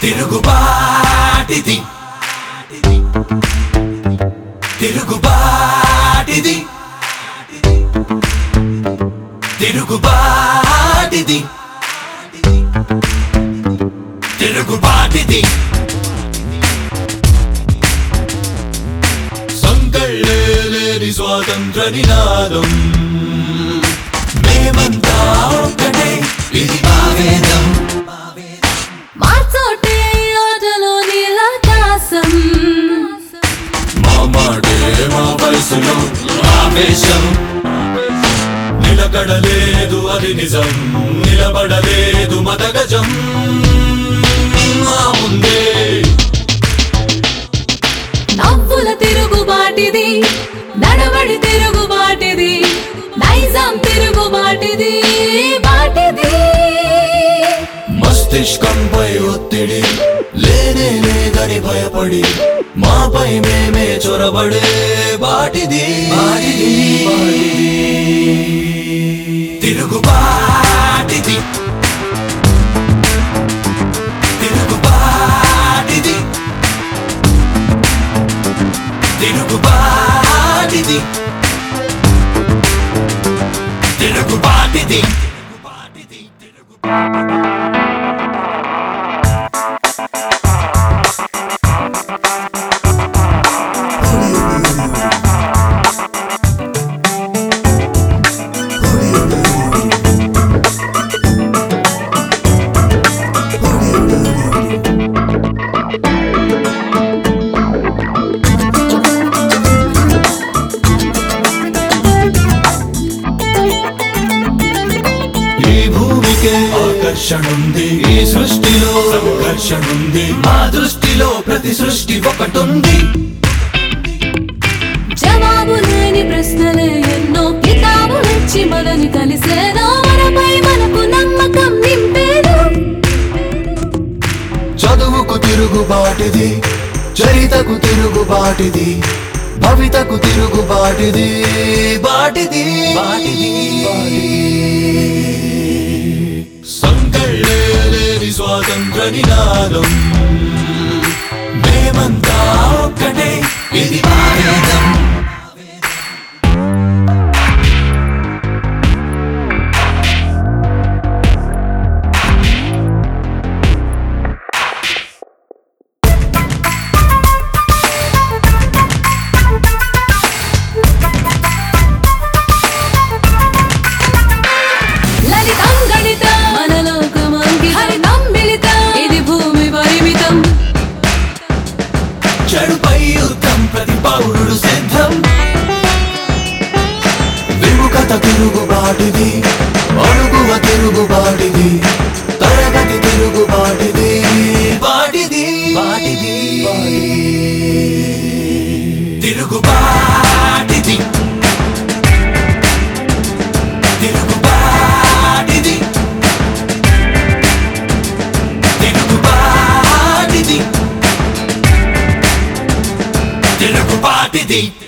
తిరుగుబాటిది తిరుగుబాటిది తిరుగుబాటిది తిరుగుబాటిది సంకళ్ళేలేని స్వాతంత్ర నినాదం మేమంతా ఒక్కటే ఇది మా వేదం మార్చోటే ఆటలో నీలాకాశం మా మాటే మా వయసులో ఆవేశం నిలకడలేదు అది నిజం నిలబడలేదు మతగజం మా ముందే నవ్వుల తిరుగుబాటిది నడవడి తిరుగుబాటిది నైజాం తిరుగుబాటిది బాటిది మస్తిష్కంపై ఒత్తిడి లేనే లేదని భయపడి మాపై మేమే చొరబడే బాటిది తిరుగుబాటిది తిరుగుబాటిది తిరుగుబాటిది తిరుగుబాటిది ఈ భూమికే ఆకర్షణుంది ఈ సృష్టిలో సంఘర్షణుంది మా దృష్టిలో ప్రతి సృష్టి ఒకటుంది జవాబు లేని ప్రశ్నలే ఎన్నో కితాబులిచ్చి మనని కలిసేదో మనపై మనకు నమ్మకం నింపేదో చదువుకు తిరుగుబాటిది చరితకు తిరుగుబాటిది భవితకు తిరుగుబాటిది బాటిది బాటిది సంకళ్ళేలేని స్వాతంత్ర నినాదం మేమంతా ఒక్కటే ఇది మా వేదం లలితం గణితం మన లోకమంకి హరితం మిళితం ఇది భూమి పరిమితం చెడుపై యుద్ధం ప్రతి పౌరుడు సిద్ధం విముఖత తిరుగుబాటిది అణుగువ తిరుగుబాటిది తరగతి తిరుగుబాటిది బాటిది బాటిది తిరుగుబాటిది తిరుగుబాటిది తిరుగుబాటిది తిరుగుబాటిది